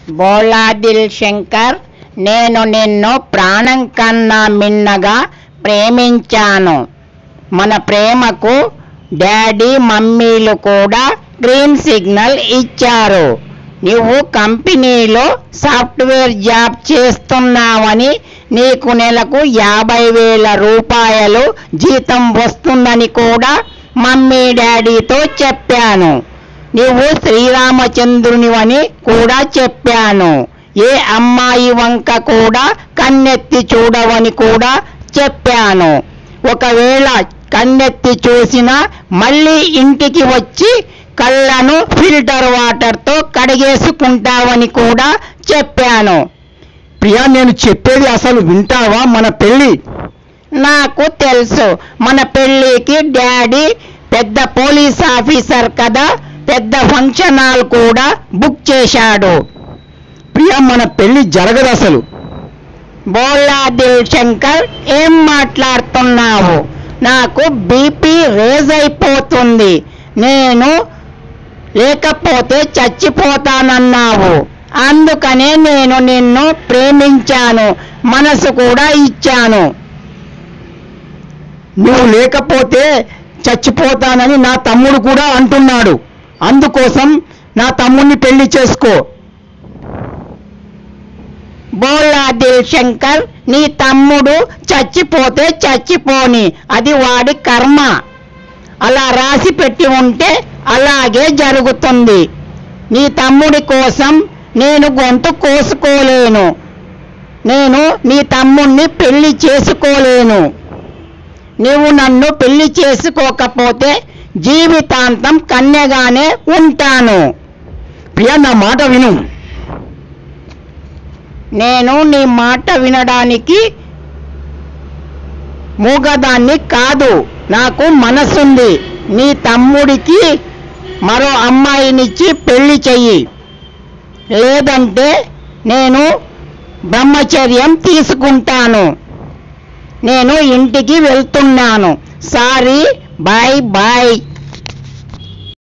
బోలాదిల్ శంకర్ నేను నిన్ను ప్రాణం కన్నా మిన్నగా ప్రేమించాను మన ప్రేమకు డాడీ మమ్మీలు కూడా గ్రీన్ సిగ్నల్ ఇచ్చారు నువ్వు కంపెనీలో సాఫ్ట్వేర్ జాబ్ చేస్తున్నావని నీకు నెలకు యాభై వేల రూపాయలు జీతం వస్తుందని కూడా మమ్మీ డాడీతో చెప్పాను నీవు శ్రీరామచంద్రునివని కూడా చెప్పాను ఏ అమ్మాయి వంక కూడా కన్నెత్తి చూడవని కూడా చెప్పాను ఒకవేళ కన్నెత్తి చూసినా మళ్ళీ ఇంటికి వచ్చి కళ్ళను ఫిల్టర్ వాటర్తో కడిగేసుకుంటావని కూడా చెప్పాను ప్రియా నేను చెప్పేది అసలు వింటావా మన పెళ్ళి నాకు తెలుసు మన పెళ్ళికి డాడీ పెద్ద పోలీస్ ఆఫీసర్ కదా పెద్ద ఫంక్షన్ హాల్ కూడా బుక్ చేశాడు ప్రియా మన పెళ్లి జరగదు అసలు బోలా దిల్ శంకర్ ఏం మాట్లాడుతున్నావు నాకు బీపీ రేజ్ అయిపోతుంది నేను లేకపోతే చచ్చిపోతానన్నావు అందుకనే నేను నిన్ను ప్రేమించాను మనసు కూడా ఇచ్చాను నువ్వు లేకపోతే చచ్చిపోతానని నా తమ్ముడు కూడా అంటున్నాడు అందుకోసం నా తమ్ముడిని పెళ్లి చేసుకో బోలా దిల్ శంకర్ నీ తమ్ముడు చచ్చిపోతే చచ్చిపోని అది వాడి కర్మ అలా రాసి పెట్టి ఉంటే అలాగే జరుగుతుంది నీ తమ్ముడి కోసం నేను గొంతు కోసుకోలేను నేను నీ తమ్ముణ్ణి పెళ్లి చేసుకోలేను నీవు నన్ను పెళ్లి చేసుకోకపోతే జీవితాంతం కన్యగానే ఉంటాను ప్రియా నా మాట విను నేను నీ మాట వినడానికి మూగదాన్ని కాదు నాకు మనసుంది నీ తమ్ముడికి మరో అమ్మాయినిచ్చి పెళ్లి చెయ్యి లేదంటే నేను బ్రహ్మచర్యం తీసుకుంటాను నేను ఇంటికి వెళ్తున్నాను సారీ బాయ్ బాయ్